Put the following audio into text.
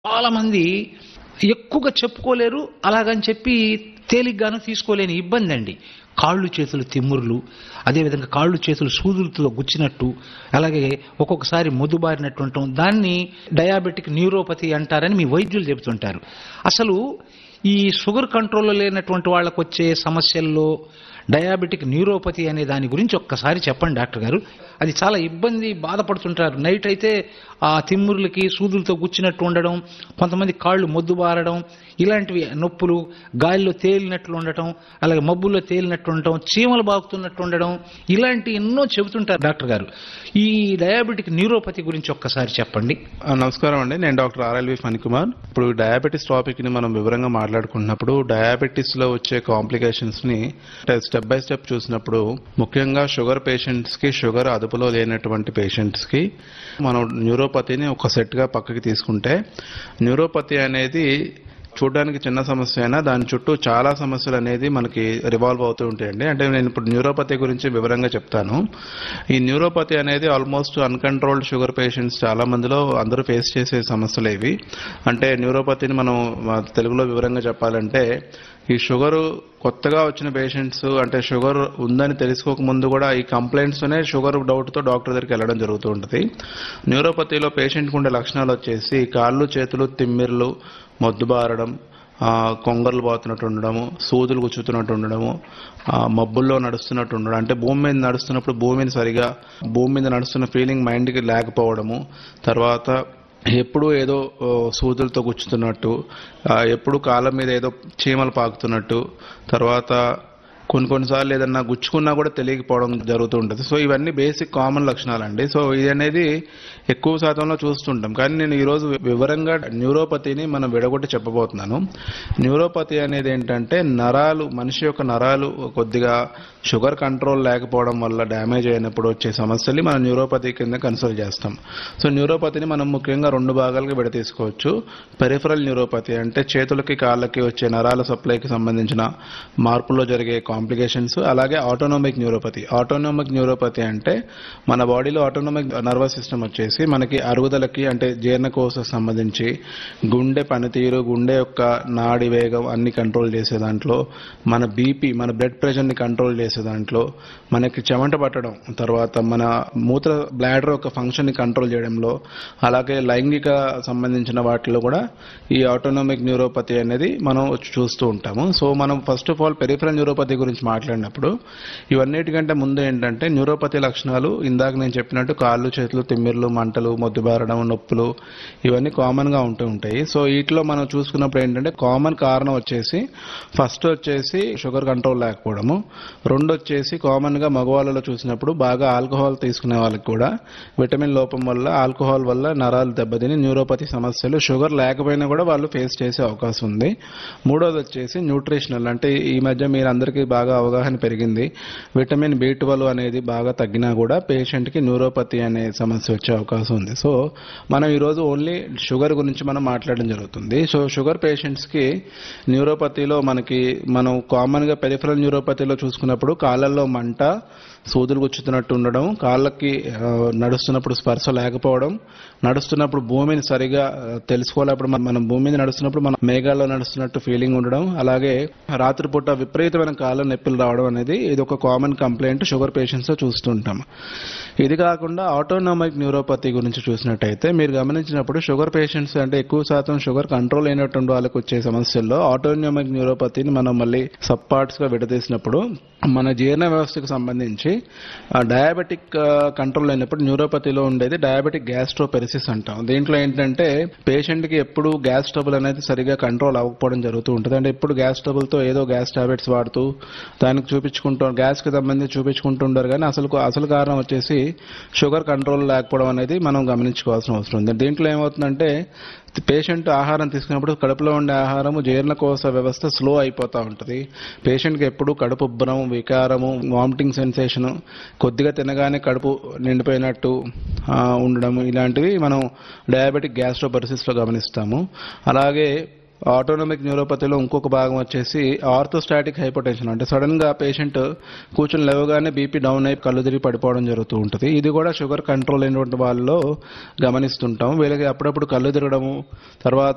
చాలా మంది ఎక్కువగా చెప్పుకోలేరు అలాగని చెప్పి తేలిగ్గాను తీసుకోలేని ఇబ్బంది అండి కాళ్ళు చేతులు తిమ్మురులు అదేవిధంగా కాళ్ళు చేతులు సూదులతో గుచ్చినట్టు అలాగే ఒక్కొక్కసారి మొద్దుబారినట్టు ఉండటం దాన్ని డయాబెటిక్ న్యూరోపతి అంటారని మీ వైద్యులు చెబుతుంటారు అసలు ఈ షుగర్ కంట్రోల్లో లేనటువంటి వాళ్ళకు వచ్చే సమస్యల్లో డయాబెటిక్ న్యూరోపతి అనే దాని గురించి ఒక్కసారి చెప్పండి డాక్టర్ గారు అది చాలా ఇబ్బంది బాధపడుతుంటారు నైట్ అయితే ఆ తిమ్మురులకి సూదులతో గుచ్చినట్టు ఉండడం కొంతమంది కాళ్ళు మొద్దుబారడం ఇలాంటివి నొప్పులు గాలిలో తేలినట్లు ఉండటం అలాగే మబ్బుల్లో తేలినట్టు ఉండటం చీమలు బాగుతున్నట్టు ఉండడం ఇలాంటి ఎన్నో చెబుతుంటారు డాక్టర్ గారు ఈ డయాబెటిక్ న్యూరోపతి గురించి ఒక్కసారి చెప్పండి ఆ, నమస్కారం అండి నేను డాక్టర్ ఆర్ఎల్వి ఫణికుమార్ ఇప్పుడు డయాబెటీస్ టాపిక్ ని మనం వివరంగా మాట్లాడుకుంటున్నప్పుడు డయాబెటీస్ లో వచ్చే కాంప్లికేషన్స్ ని స్టెప్ బై స్టెప్ చూసినప్పుడు ముఖ్యంగా షుగర్ పేషెంట్స్ కి షుగర్ అదుపులో లేనటువంటి పేషెంట్స్ కి మనం న్యూరోపతిని ఒక సెట్ గా పక్కకి తీసుకుంటే న్యూరోపతి అనేది చూడడానికి చిన్న సమస్య అయినా దాని చుట్టూ చాలా సమస్యలు అనేది మనకి రివాల్వ్ అవుతూ ఉంటాయండి అంటే నేను ఇప్పుడు న్యూరోపతి గురించి వివరంగా చెప్తాను ఈ న్యూరోపతి అనేది ఆల్మోస్ట్ అన్కంట్రోల్డ్ షుగర్ పేషెంట్స్ చాలా మందిలో అందరూ ఫేస్ చేసే సమస్యలు ఇవి అంటే న్యూరోపతిని మనం ఆ, తెలుగులో వివరంగా చెప్పాలంటే ఈ షుగర్ కొత్తగా వచ్చిన పేషెంట్స్ అంటే షుగర్ ఉందని తెలుసుకోక ముందు కూడా ఈ కంప్లైంట్స్ తోనే షుగర్ డౌట్ తో డాక్టర్ దగ్గరికి వెళ్ళడం జరుగుతూ ఉంటుంది న్యూరోపతిలో పేషెంట్కి ఉండే లక్షణాలు వచ్చేసి కాళ్ళు చేతులు తిమ్మిర్లు మొద్దుబారడం ఆ, కొంగర్లు పోతున్నట్టు ఉండడము సూదులు గుచ్చుతున్నట్టు ఉండడము ఆ, మబ్బుల్లో నడుస్తున్నట్టు ఉండడం అంటే భూమి మీద నడుస్తున్నప్పుడు భూమిని సరిగా భూమి మీద నడుస్తున్న ఫీలింగ్ మైండ్కి లేకపోవడము తర్వాత ఎప్పుడు ఏదో ఓ, సూదులతో గుచ్చుతున్నట్టు ఆ, ఎప్పుడు కాళ్ళ మీద ఏదో చీమలు పాకుతున్నట్టు తర్వాత కొన్ని కొన్నిసార్లు ఏదన్నా గుచ్చుకున్నా కూడా తెలియకపోవడం జరుగుతూ ఉంటుంది సో ఇవన్నీ బేసిక్ కామన్ లక్షణాలండి సో ఇది అనేది ఎక్కువ శాతంలో చూస్తుంటాం కానీ నేను ఈరోజు వివరంగా న్యూరోపతిని మనం విడగొట్టి చెప్పబోతున్నాను న్యూరోపతి అనేది ఏంటంటే నరాలు మనిషి యొక్క నరాలు కొద్దిగా షుగర్ కంట్రోల్ లేకపోవడం వల్ల డ్యామేజ్ అయినప్పుడు వచ్చే సమస్యల్ని మనం న్యూరోపతి కింద కన్సిడర్ చేస్తాం సో న్యూరోపతిని మనం ముఖ్యంగా రెండు భాగాలుగా విడతీసుకోవచ్చు పెరిఫరల్ న్యూరోపతి అంటే చేతులకి కాళ్ళకి వచ్చే నరాల సప్లైకి సంబంధించిన మార్పుల్లో జరిగే కాంప్లికేషన్స్ అలాగే ఆటోనోమిక్ న్యూరోపతి ఆటోనోమిక్ న్యూరోపతి అంటే మన బాడీలో ఆటోనోమిక్ నర్వస్ సిస్టమ్ వచ్చేసి మనకి అరుగుదలకి అంటే జీర్ణకోశకు సంబంధించి గుండె పనితీరు గుండె యొక్క నాడి వేగం అన్ని కంట్రోల్ చేసే దాంట్లో మన బీపీ మన బ్లడ్ ప్రెషర్ ని కంట్రోల్ చేసే దాంట్లో మనకి చెమట పట్టడం తర్వాత మన మూత్ర బ్లాడర్ యొక్క ఫంక్షన్ ని కంట్రోల్ చేయడంలో అలాగే లైంగిక సంబంధించిన వాటిలో కూడా ఈ ఆటోనోమిక్ న్యూరోపతి అనేది మనం వచ్చి చూస్తూ ఉంటాము సో మనం first of all peripheral neuropathy గురించి మాట్లాడినప్పుడు ఇవన్నిటికంటే ముందు ఏంటంటే న్యూరోపతి లక్షణాలు ఇందాక నేను చెప్పినట్టు కాళ్ళు చేతులు తిమ్మిర్లు మంటలు మొద్దుబారడం నొప్పులు ఇవన్నీ కామన్ గా ఉంటూ ఉంటాయి సో వీటిలో మనం చూసుకున్నప్పుడు ఏంటంటే కామన్ కారణం వచ్చేసి ఫస్ట్ వచ్చేసి షుగర్ కంట్రోల్ లేకపోవడము రెండు వచ్చేసి కామన్ గా మగవాళ్ళలో చూసినప్పుడు బాగా ఆల్కహాల్ తీసుకునే వాళ్ళకి కూడా విటమిన్ లోపం వల్ల ఆల్కహాల్ వల్ల నరాలు దెబ్బతిని న్యూరోపతి సమస్యలు షుగర్ లేకపోయినా కూడా వాళ్ళు ఫేస్ చేసే అవకాశం ఉంది మూడోది వచ్చేసి న్యూట్రిషనల్ అంటే ఈ మధ్య మీరు అందరికీ బాగా అవగాహన పెరిగింది విటమిన్ బి ట్వెల్వ్ అనేది బాగా తగ్గినా కూడా పేషెంట్ కి న్యూరోపతి అనే సమస్య వచ్చే అవకాశం ఉంది సో మనం ఈరోజు ఓన్లీ షుగర్ గురించి మనం మాట్లాడడం జరుగుతుంది సో షుగర్ పేషెంట్స్ కి న్యూరోపతిలో మనకి మనం కామన్ గా పెరిఫరల్ న్యూరోపతిలో చూసుకున్నప్పుడు కాళ్ళల్లో మంట సూదులు గుచ్చుతున్నట్టు ఉండడం కాళ్ళకి ఆ, నడుస్తున్నప్పుడు స్పర్శ లేకపోవడం నడుస్తున్నప్పుడు భూమిని సరిగా ఆ, తెలుసుకోలేప్పుడు మనం- మనం భూమి మీద నడుస్తున్నప్పుడు మనం మేఘాల్లో నడుస్తున్నట్టు ఫీలింగ్ ఉండడం అలాగే రాత్రిపూట విపరీతమైన కాళ్ళ నొప్పులు రావడం అనేది ఇది ఒక కామన్ కంప్లైంట్ షుగర్ పేషెంట్స్ లో చూస్తుంటాం ఇది కాకుండా ఆటోనామిక్ న్యూరోపతి గురించి చూసినట్టయితే మీరు గమనించినప్పుడు షుగర్ పేషెంట్స్ అంటే ఎక్కువ శాతం షుగర్ కంట్రోల్ అయినటువంటి వాళ్ళకి వచ్చే సమస్యల్లో ఆటోనామిక్ న్యూరోపతిని మనం మళ్ళీ సబ్ పార్ట్స్ గా విడదీసినప్పుడు మన జీర్ణ వ్యవస్థకు సంబంధించి డయాబెటిక్ కంట్రోల్ అయినప్పుడు న్యూరోపతిలో ఉండేది డయాబెటిక్ గ్యాస్ట్రోపెరిసిస్ అంటాం దీంట్లో ఏంటంటే పేషెంట్ కి ఎప్పుడు గ్యాస్ ట్రబుల్ అనేది సరిగా కంట్రోల్ అవ్వకపోవడం జరుగుతూ ఉంటుంది అంటే ఎప్పుడు గ్యాస్ ట్రబుల్ తో ఏదో గ్యాస్ టాబ్లెట్స్ వాడుతూ దానికి చూపించుకుంటూ గ్యాస్ కి సంబంధించి చూపించుకుంటుంటారు కానీ అసలు అసలు కారణం వచ్చేసి షుగర్ కంట్రోల్ లేకపోవడం అనేది మనం గమనించుకోవాల్సిన అవసరం ఉంది దీంట్లో ఏమవుతుందంటే పేషెంట్ ఆహారం తీసుకున్నప్పుడు కడుపులో ఉండే ఆహారము జీర్ణకోశ వ్యవస్థ స్లో అయిపోతూ ఉంటుంది పేషెంట్కి ఎప్పుడు కడుపు ఉబ్బరం వికారము వామిటింగ్ సెన్సేషన్ కొద్దిగా తినగానే కడుపు నిండిపోయినట్టు ఆ, ఉండడం ఇలాంటివి మనం డయాబెటిక్ గ్యాస్ట్రోపరిసిస్లో గమనిస్తాము అలాగే ఆటోనమిక్ న్యూరోపతిలో ఇంకొక భాగం వచ్చేసి ఆర్థోస్టాటిక్ హైపోటెన్షన్ అంటే సడన్ గా పేషెంట్ కూర్చుని లేవగానే బీపీ డౌన్ అయి కళ్ళు తిరిగి పడిపోవడం జరుగుతూ ఉంటుంది ఇది కూడా షుగర్ కంట్రోల్ అయినటువంటి వాళ్ళలో గమనిస్తుంటాం వీళ్ళకి అప్పుడప్పుడు కళ్ళు తిరగడము తర్వాత